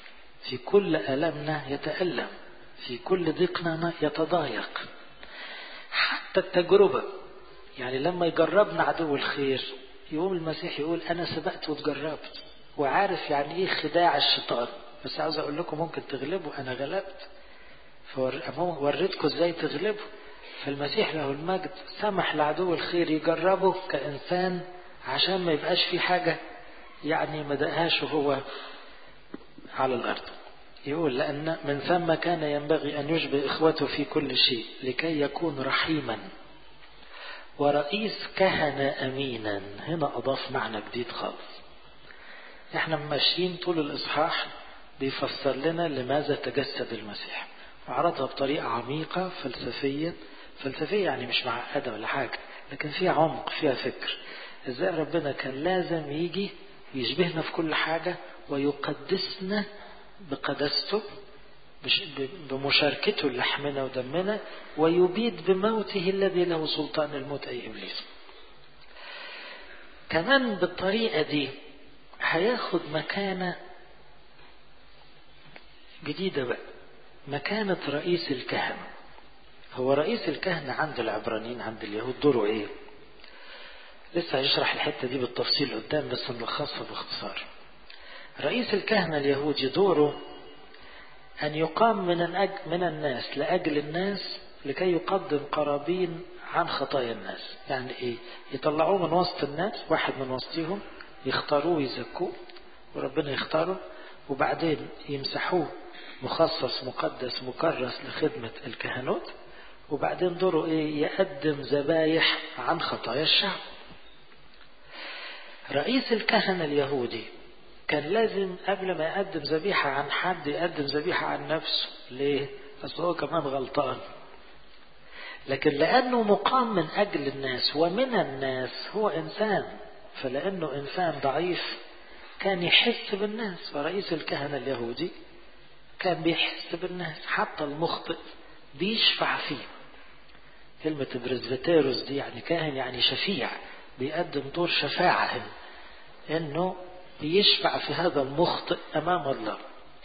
[SPEAKER 1] في كل ألمنا يتألم في كل ضيقنا يتضايق حتى التجربة يعني لما يجربنا عدو الخير يقوم المسيح يقول أنا سبقت وتجربت وعارف يعني إيه خداع الشيطان بس عاوز أقول لكم ممكن تغلبوا أنا غلبت فوريتكم إزاي تغلبوا فالمسيح له المجد سمح لعدو الخير يجربه كإنسان عشان ما يبقاش في حاجة يعني ما دقهاش وهو على الأرض يقول لأن من ثم كان ينبغي أن يشبه إخوته في كل شيء لكي يكون رحيما ورئيس كهنة أمينا هنا أضاف معنى جديد خالص احنا ماشيين طول الإصحاح بيفسر لنا لماذا تجسد المسيح وعرضها بطريقة عميقة فلسفية فلسفية يعني مش معقدة ولا حاجة لكن فيها عمق فيها فكر ازاي ربنا كان لازم يجي يشبهنا في كل حاجة ويقدسنا بقدسته بمشاركته لحمنا ودمنا ويبيد بموته الذي له سلطان الموت أي إبليس كمان بالطريقة دي هياخد مكانة جديدة بقى مكانة رئيس الكهنة هو رئيس الكهنة عند العبرانيين عند اليهود دوره ايه لسه هيشرح الحتة دي بالتفصيل قدام بس نلخصها باختصار رئيس الكهنة اليهودي دوره أن يقام من أجل من الناس لأجل الناس لكي يقدم قرابين عن خطايا الناس يعني إيه يطلعوه من وسط الناس واحد من وسطهم يختاروه ويزكوه وربنا يختاره وبعدين يمسحوه مخصص مقدس مكرس لخدمة الكهنوت وبعدين دوره إيه يقدم ذبايح عن خطايا الشعب رئيس الكهنة اليهودي كان لازم قبل ما يقدم ذبيحة عن حد يقدم ذبيحة عن نفسه ليه؟ أصل هو كمان غلطان لكن لأنه مقام من أجل الناس ومن الناس هو إنسان فلأنه إنسان ضعيف كان يحس بالناس فرئيس الكهنة اليهودي كان بيحس بالناس حتى المخطئ بيشفع فيه كلمة برزبتيروس دي يعني كاهن يعني شفيع بيقدم دور شفاعة هنا انه بيشفع في هذا المخطئ امام الله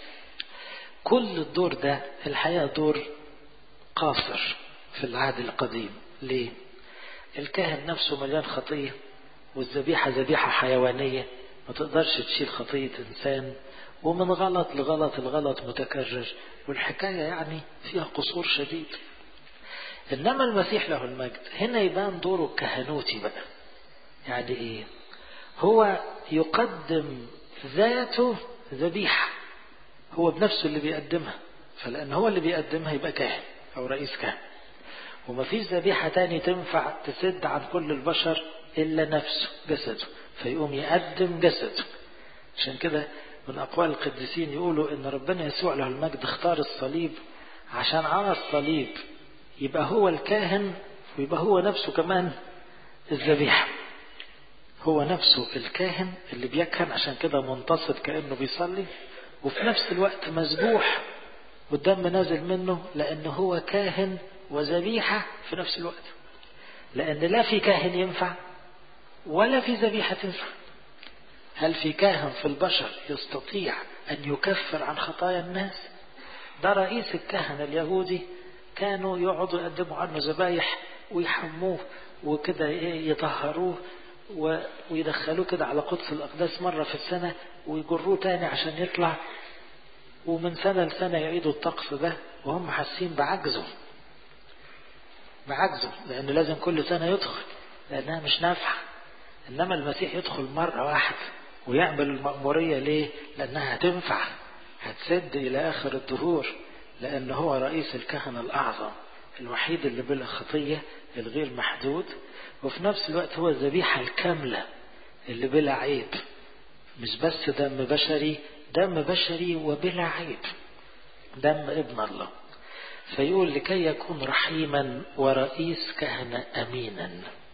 [SPEAKER 1] كل الدور ده الحقيقة دور قاصر في العهد القديم ليه الكاهن نفسه مليان خطية والذبيحة ذبيحة حيوانية ما تقدرش تشيل خطية إنسان ومن غلط لغلط الغلط متكرر والحكاية يعني فيها قصور شديد إنما المسيح له المجد هنا يبان دوره الكهنوتي بقى يعني إيه هو يقدم ذاته ذبيحة هو بنفسه اللي بيقدمها فلأن هو اللي بيقدمها يبقى كاهن أو رئيس كاهن ومفيش ذبيحة تاني تنفع تسد عن كل البشر إلا نفسه جسده فيقوم يقدم جسده عشان كده من أقوال القديسين يقولوا إن ربنا يسوع له المجد اختار الصليب عشان على الصليب يبقى هو الكاهن ويبقى هو نفسه كمان الذبيحة هو نفسه الكاهن اللي بيكهن عشان كده منتصب كأنه بيصلي وفي نفس الوقت مذبوح والدم نازل منه لأنه هو كاهن وذبيحة في نفس الوقت لأن لا في كاهن ينفع ولا في ذبيحة تنفع هل في كاهن في البشر يستطيع أن يكفر عن خطايا الناس ده رئيس الكهنة اليهودي كانوا يقعدوا يقدموا عنه ذبايح ويحموه وكده يطهروه ويدخلوه كده على قدس الأقداس مرة في السنة ويجروه تاني عشان يطلع ومن سنة لسنة يعيدوا الطقس ده وهم حاسين بعجزه بعجزه لأنه لازم كل سنة يدخل لأنها مش نافعة إنما المسيح يدخل مرة واحدة ويعمل المأمورية ليه؟ لأنها هتنفع هتسد إلى آخر الدهور لأن هو رئيس الكهنة الأعظم الوحيد اللي بلا خطية الغير محدود وفي نفس الوقت هو الذبيحة الكاملة اللي بلا عيب مش بس دم بشري دم بشري وبلا عيب دم ابن الله فيقول لكي يكون رحيما ورئيس كهنة أمينا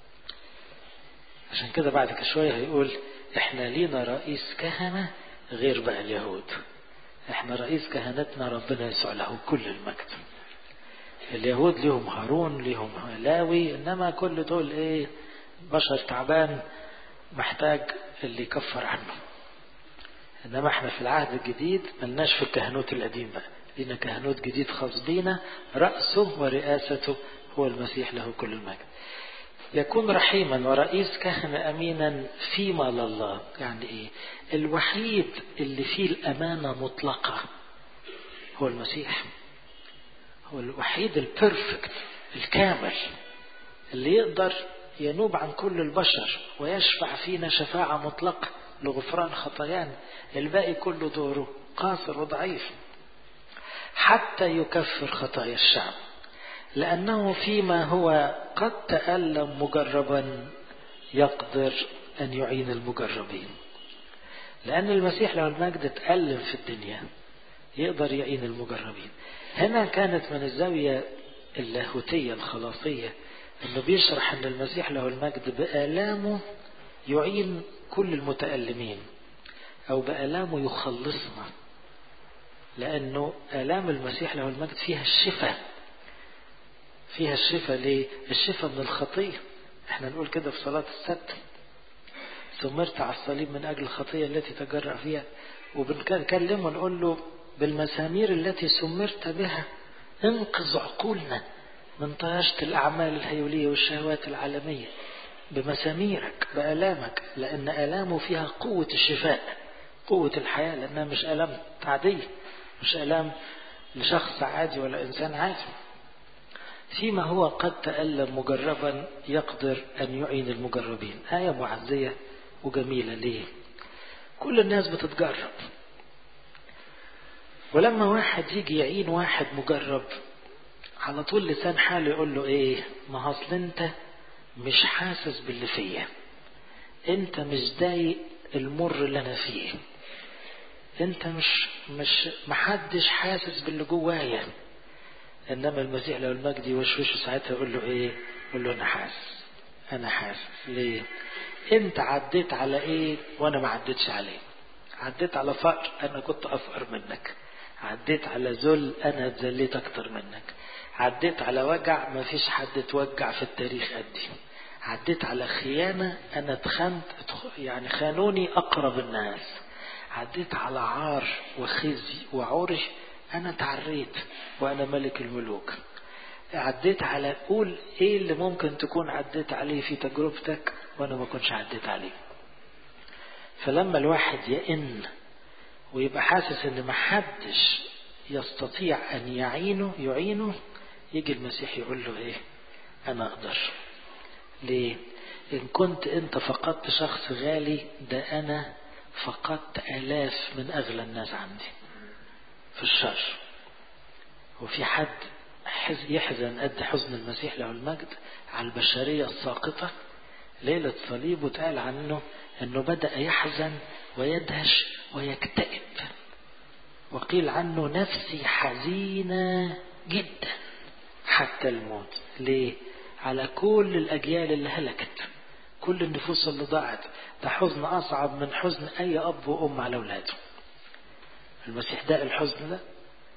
[SPEAKER 1] عشان كده بعد شوية هيقول احنا لينا رئيس كهنة غير بقى اليهود احنا رئيس كهنتنا ربنا يسوع له كل المجد اليهود ليهم هارون ليهم لاوي انما كل دول ايه بشر تعبان محتاج اللي يكفر عنه إنما احنا في العهد الجديد ملناش في الكهنوت القديم بقى لنا كهنوت جديد خاص بينا رأسه ورئاسته هو المسيح له كل المجد يكون رحيما ورئيس كهنة أمينا فيما لله يعني إيه الوحيد اللي فيه الأمانة مطلقة هو المسيح هو الوحيد البرفكت الكامل اللي يقدر ينوب عن كل البشر ويشفع فينا شفاعة مطلقة لغفران خطايانا الباقي كله دوره قاصر وضعيف حتى يكفر خطايا الشعب لأنه فيما هو قد تألم مجربا يقدر أن يعين المجربين لأن المسيح لو المجد تألم في الدنيا يقدر يعين المجربين هنا كانت من الزاوية اللاهوتية الخلاصية انه بيشرح ان المسيح له المجد بآلامه يعين كل المتألمين او بآلامه يخلصنا لانه آلام المسيح له المجد فيها الشفاء فيها الشفاء ليه الشفاء من الخطية احنا نقول كده في صلاة السبت ثمرت على الصليب من اجل الخطية التي تجرأ فيها وبنكلمه نقول له بالمسامير التي سمرت بها انقذ عقولنا من طياشة الأعمال الهيولية والشهوات العالمية بمساميرك بآلامك لأن آلامه فيها قوة الشفاء قوة الحياة لأنها مش آلام عادية مش آلام لشخص عادي ولا إنسان عادي فيما هو قد تألم مجربا يقدر أن يعين المجربين آية معزية وجميلة ليه كل الناس بتتجرب ولما واحد يجي يعين واحد مجرب على طول لسان حاله يقول له ايه ما اصل انت مش حاسس باللي فيا انت مش ضايق المر اللي انا فيه انت مش مش محدش حاسس باللي جوايا انما المسيح لو المجد يوشوشه ساعتها يقول له ايه يقول له انا حاسس انا حاسس ليه انت عديت على ايه وانا ما عديتش عليه عديت على فقر انا كنت افقر منك عديت على ذل انا اتذليت اكتر منك عديت على وجع ما فيش حد اتوجع في التاريخ قدي عديت على خيانة انا اتخنت يعني خانوني اقرب الناس عديت على عار وخزي وعرش انا تعريت وانا ملك الملوك عديت على قول ايه اللي ممكن تكون عديت عليه في تجربتك وانا ما كنتش عديت عليه فلما الواحد يئن ويبقى حاسس ان محدش يستطيع ان يعينه يعينه يجي المسيح يقول له ايه انا اقدر ليه ان كنت انت فقدت شخص غالي ده انا فقدت الاف من اغلى الناس عندي في الشر وفي حد يحزن قد حزن المسيح له المجد على البشرية الساقطة ليلة صليب وتقال عنه انه بدأ يحزن ويدهش ويكتئب وقيل عنه نفسي حزينة جدا حتى الموت ليه على كل الأجيال اللي هلكت كل النفوس اللي ضاعت ده حزن أصعب من حزن أي أب وأم على أولاده المسيح ده الحزن ده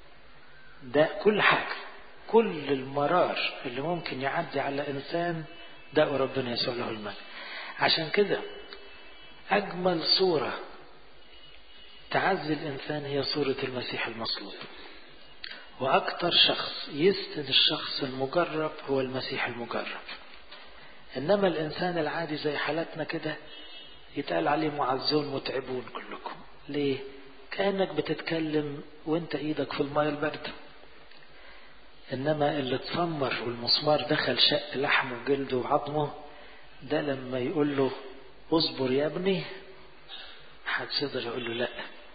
[SPEAKER 1] ده كل حاجة كل المرار اللي ممكن يعدي على إنسان ده ربنا يسوع له المجد عشان كده أجمل صورة تعزي الإنسان هي صورة المسيح المصلوب وأكثر شخص يسند الشخص المجرب هو المسيح المجرب إنما الإنسان العادي زي حالتنا كده يتقال عليه معزون متعبون كلكم ليه؟ كأنك بتتكلم وانت ايدك في الماء البارده انما اللي اتسمر والمسمار دخل شق لحمه وجلده وعظمه ده لما يقول له اصبر يا ابني محدش يقدر يقول له لا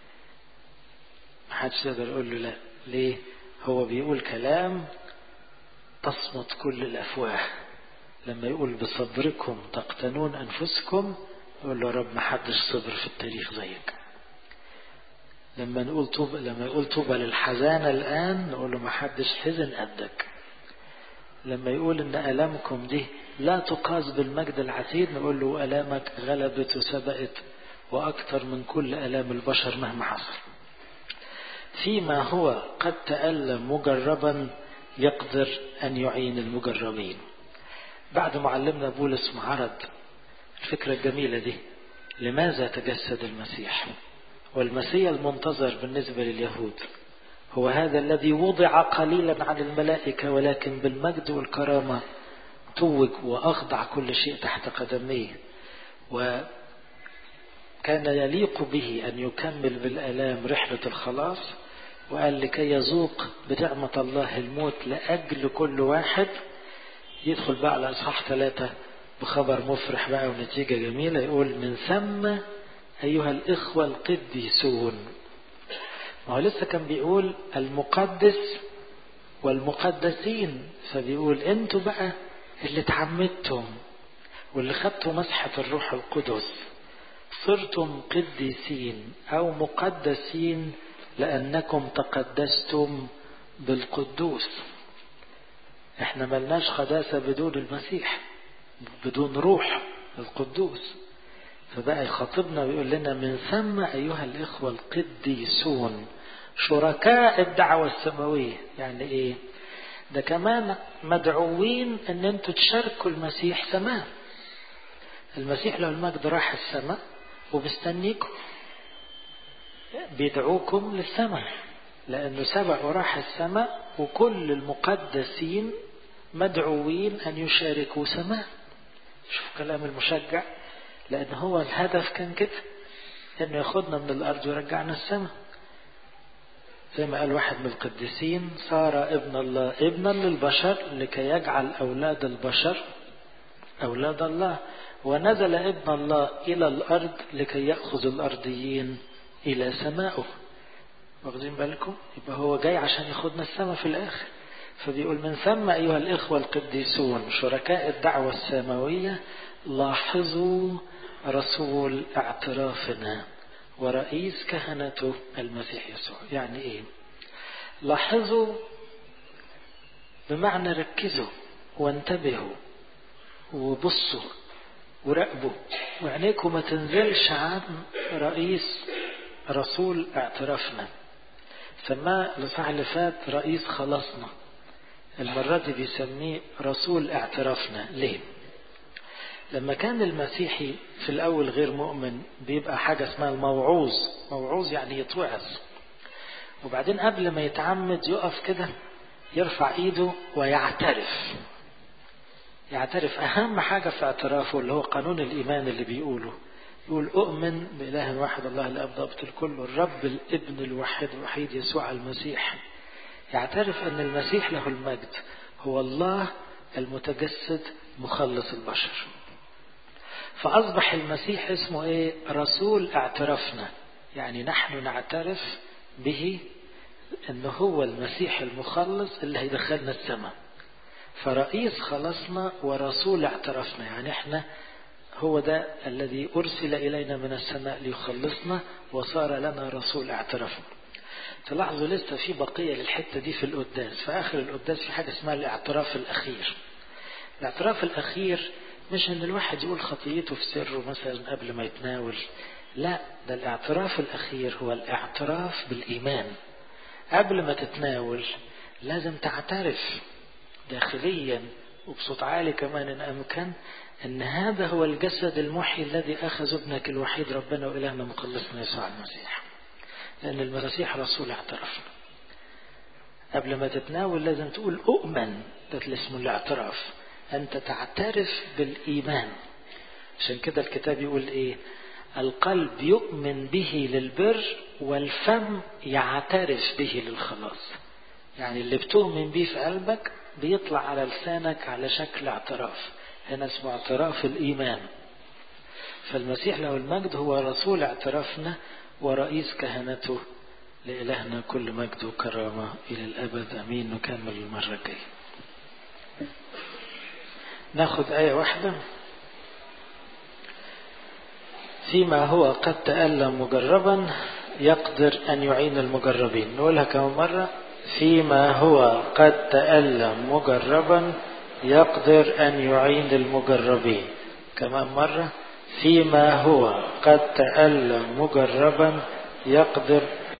[SPEAKER 1] محدش يقدر يقول له لا ليه هو بيقول كلام تصمت كل الافواه لما يقول بصبركم تقتنون انفسكم يقول له رب محدش صبر في التاريخ زيك لما نقول طوبى لما يقول طوبى للحزانة الآن نقول له ما حدش حزن قدك لما يقول إن آلامكم دي لا تقاس بالمجد العتيد نقول له آلامك غلبت وسبقت وأكثر من كل آلام البشر مهما حصل فيما هو قد تألم مجربا يقدر أن يعين المجربين بعد معلمنا بولس معرض الفكرة الجميلة دي لماذا تجسد المسيح والمسيح المنتظر بالنسبة لليهود هو هذا الذي وضع قليلا عن الملائكة ولكن بالمجد والكرامة توج وأخضع كل شيء تحت قدميه وكان يليق به أن يكمل بالآلام رحلة الخلاص وقال لكي يذوق بنعمة الله الموت لأجل كل واحد يدخل بقى على إصحاح ثلاثة بخبر مفرح بقى ونتيجة جميلة يقول من ثم أيها الإخوة القديسون ما هو لسه كان بيقول المقدس والمقدسين فبيقول انتوا بقى اللي اتعمدتم واللي خدتوا مسحة الروح القدس صرتم قديسين أو مقدسين لأنكم تقدستم بالقدوس احنا ملناش قداسة بدون المسيح بدون روح القدوس فبقى يخاطبنا ويقول لنا من ثم أيها الإخوة القديسون شركاء الدعوة السماوية يعني إيه ده كمان مدعوين ان انتوا تشاركوا المسيح سماء المسيح لو المجد راح السماء ومستنيكم بيدعوكم للسماء لانه سبق وراح السماء وكل المقدسين مدعوين ان يشاركوا سماء شوف كلام المشجع لان هو الهدف كان كده انه ياخدنا من الارض ويرجعنا السماء زي ما قال واحد من القديسين صار ابن الله ابنا للبشر لكي يجعل أولاد البشر أولاد الله ونزل ابن الله إلى الأرض لكي يأخذ الأرضيين إلى سمائه واخدين بالكم يبقى هو جاي عشان ياخدنا السماء في الآخر فبيقول من ثم أيها الإخوة القديسون شركاء الدعوة السماوية لاحظوا رسول اعترافنا ورئيس كهنته المسيح يسوع يعني ايه لاحظوا بمعنى ركزوا وانتبهوا وبصوا وراقبوا وعينيكم ما تنزلش عن رئيس رسول اعترافنا سماه الإصحاح اللي فات رئيس خلاصنا المرة دي بيسميه رسول اعترافنا ليه؟ لما كان المسيحي في الأول غير مؤمن بيبقى حاجة اسمها الموعوظ موعوظ يعني يتوعظ وبعدين قبل ما يتعمد يقف كده يرفع ايده ويعترف يعترف أهم حاجة في اعترافه اللي هو قانون الإيمان اللي بيقوله يقول أؤمن بإله واحد الله الأب ضابط الكل والرب الابن الوحيد الوحيد يسوع المسيح يعترف أن المسيح له المجد هو الله المتجسد مخلص البشر فأصبح المسيح اسمه إيه رسول اعترافنا يعني نحن نعترف به أنه هو المسيح المخلص اللي هيدخلنا السماء فرئيس خلصنا ورسول اعترفنا يعني احنا هو ده الذي أرسل إلينا من السماء ليخلصنا وصار لنا رسول اعترفنا تلاحظوا لسه في بقية للحتة دي في القداس في آخر القداس في حاجة اسمها الاعتراف الأخير الاعتراف الأخير مش ان الواحد يقول خطيته في سره مثلا قبل ما يتناول لا ده الاعتراف الاخير هو الاعتراف بالايمان قبل ما تتناول لازم تعترف داخليا وبصوت عالي كمان ان امكن ان هذا هو الجسد المحيي الذي اخذ ابنك الوحيد ربنا والهنا مخلصنا يسوع المسيح لان المسيح رسول اعترفنا قبل ما تتناول لازم تقول اؤمن ده اللي اسمه الاعتراف أنت تعترف بالإيمان عشان كده الكتاب يقول إيه القلب يؤمن به للبر والفم يعترف به للخلاص يعني اللي بتؤمن به في قلبك بيطلع على لسانك على شكل اعتراف هنا اسمه اعتراف الإيمان فالمسيح له المجد هو رسول اعترافنا ورئيس كهنته لإلهنا كل مجد وكرامة إلى الأبد أمين نكمل المرة الجاية ناخذ آية واحدة فيما هو قد تألم مجربا يقدر أن يعين المجربين نقولها كم مرة فيما هو قد تألم مجربا يقدر أن يعين المجربين كمان مرة فيما هو قد تألم مجربا يقدر